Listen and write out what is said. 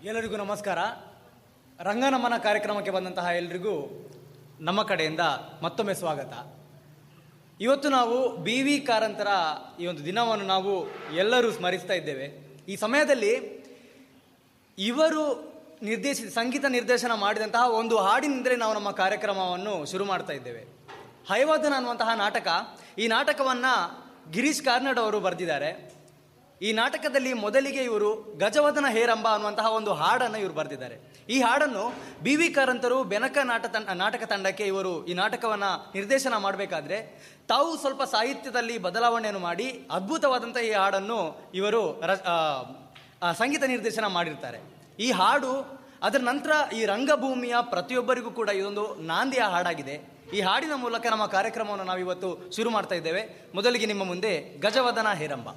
ಎಲ್ಲರಿಗೂ ನಮಸ್ಕಾರ ರಂಗನಮನ ಕಾರ್ಯಕ್ರಮಕ್ಕೆ ಬಂದಂತಹ ಎಲ್ರಿಗೂ ನಮ್ಮ ಕಡೆಯಿಂದ ಮತ್ತೊಮ್ಮೆ ಸ್ವಾಗತ ಇವತ್ತು ನಾವು ಬಿ ವಿ ಕಾರಂತರ ಈ ಒಂದು ದಿನವನ್ನು ನಾವು ಎಲ್ಲರೂ ಸ್ಮರಿಸ್ತಾ ಇದ್ದೇವೆ ಈ ಸಮಯದಲ್ಲಿ ಇವರು ನಿರ್ದೇಶಿಸಿ ಸಂಗೀತ ನಿರ್ದೇಶನ ಮಾಡಿದಂತಹ ಒಂದು ಹಾಡಿನಿಂದಲೇ ನಾವು ನಮ್ಮ ಕಾರ್ಯಕ್ರಮವನ್ನು ಶುರು ಮಾಡ್ತಾ ಇದ್ದೇವೆ ಹೈವಾದನ ಅನ್ನುವಂತಹ ನಾಟಕ ಈ ನಾಟಕವನ್ನು ಗಿರೀಶ್ ಕಾರ್ನಾಡ್ ಅವರು ಬರೆದಿದ್ದಾರೆ ಈ ನಾಟಕದಲ್ಲಿ ಮೊದಲಿಗೆ ಇವರು ಗಜವದನ ಹೇರಂಬ ಅನ್ನುವಂತಹ ಒಂದು ಹಾಡನ್ನು ಇವರು ಬರೆದಿದ್ದಾರೆ ಈ ಹಾಡನ್ನು ಬಿ ವಿ ಕಾರಂತರು ಬೆನಕ ನಾಟ ತಂಡ ನಾಟಕ ತಂಡಕ್ಕೆ ಇವರು ಈ ನಾಟಕವನ್ನು ನಿರ್ದೇಶನ ಮಾಡಬೇಕಾದ್ರೆ ತಾವು ಸ್ವಲ್ಪ ಸಾಹಿತ್ಯದಲ್ಲಿ ಬದಲಾವಣೆಯನ್ನು ಮಾಡಿ ಅದ್ಭುತವಾದಂಥ ಈ ಹಾಡನ್ನು ಇವರು ರ- ಆ, ಆ, ಸಂಗೀತ ನಿರ್ದೇಶನ ಮಾಡಿರ್ತಾರೆ ಈ ಹಾಡು ಅದರ ನಂತರ ಈ ರಂಗಭೂಮಿಯ ಪ್ರತಿಯೊಬ್ಬರಿಗೂ ಕೂಡ ಇದೊಂದು ನಾಂದಿಯ ಹಾಡಾಗಿದೆ ಈ ಹಾಡಿನ ಮೂಲಕ ನಮ್ಮ ಕಾರ್ಯಕ್ರಮವನ್ನು ನಾವು ಇವತ್ತು ಶುರು ಮಾಡ್ತಾ ಇದ್ದೇವೆ ಮೊದಲಿಗೆ ನಿಮ್ಮ ಮುಂದೆ ಗಜವದನ ಹೇರಂಬ